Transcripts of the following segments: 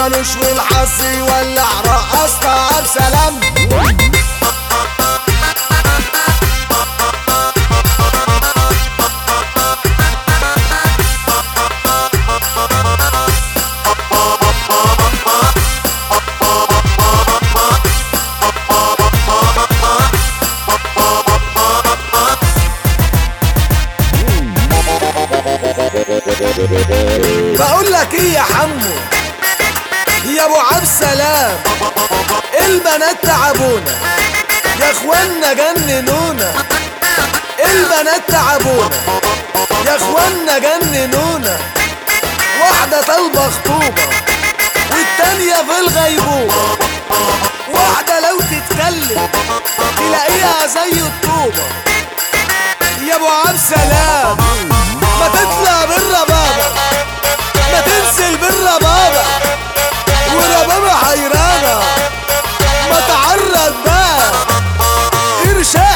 ملوش والحظ يولع رقصنا بسلام بقول لك ايه يا حمو يا ابو عبد سلام البنات تعبونا يا اخوانا جننونا البنات تعبونا يا اخوانا جننونا واحدة طالبة خطوبة والتانية في الغيبوبة واحدة لو تتكلم تلاقيها زي الطوبة يا ابو عبد سلام ما تطلع بالربابة ما تنزل بالربابة وربابة حيرانة ما تعرض بقى إرشاء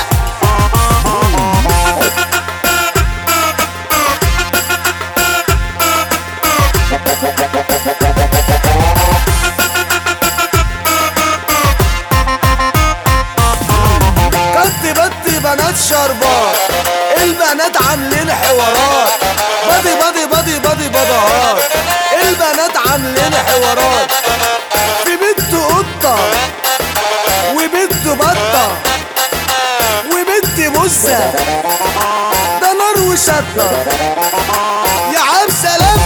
كنت بدي بنات شربات البنات عاملين حوارات بدي بدي بدي بدي بدهات البنات عاملين حوارات في بنت قطة وبنت بطة وبنت مزة ده نار وشطة يا عم سلام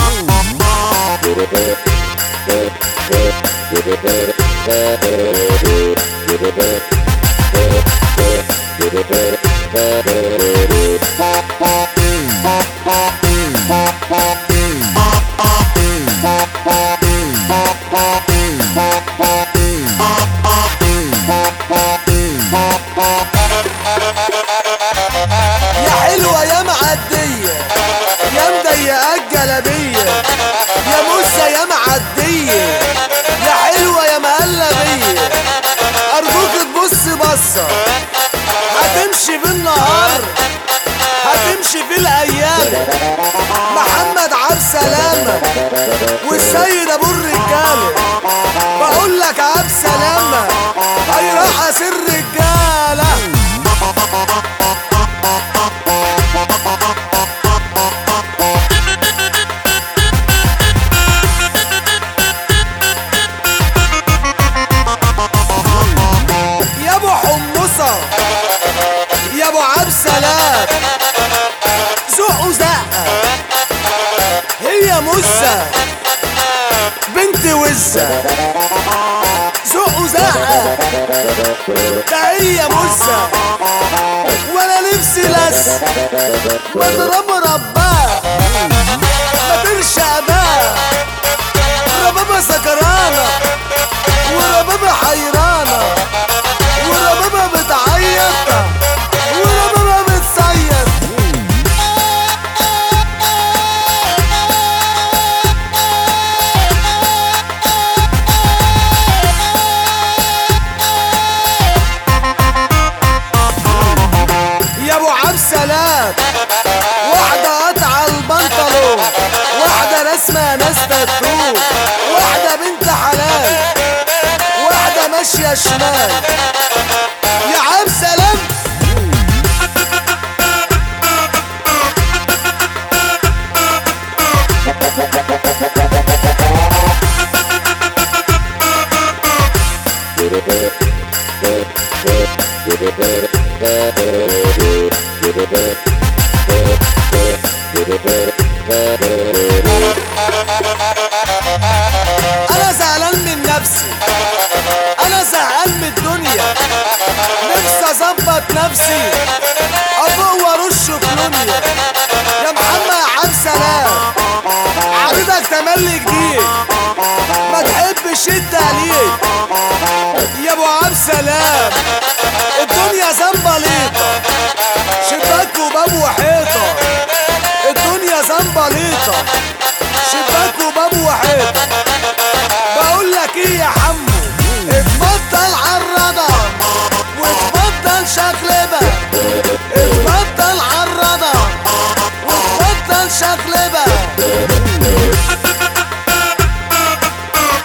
يا حلوة يا معدية يا مضيقة الجلابية يا موسى يا معدية يا حلوة يا مقلبية أرجوك تبص بصة هتمشي بالنهار هتمشي في الأيام محمد عبد سلامة والسيد أبو الرجالة بقول لك عبد سلامة هيرقص الرجالة يا ابو حمصة يا ابو عبد سلام زق وزقة هي مزة بنت وزة زق وزقة ده هي مزة وانا نفسي لس مضرب رباه ما ترشق بقى ربابة سكرانة وربابة حيرانة وربابة بتعيط وربابة بتصيط يا ابو عبد سلام واحدة قطع البنطلون واحدة رسمة ناس تاتو واحدة بنت حلال واحدة ماشية شمال يا عم سلام انا زعلان من نفسي انا زهقان من الدنيا نفسي اظبط نفسي افوق وارش كلونيا يا محمد يا عم سلام عريضك تملي جديد ما تحبش التقليد يا ابو عبد سلام الدنيا زنبليطه شباك وباب وحيطه الدنيا زنبليطه شباك وباب وحيطه بقول لك ايه يا حمو اتفضل عالرضا واتفضل شغلبه اتفضل عالرضا واتفضل شغلبه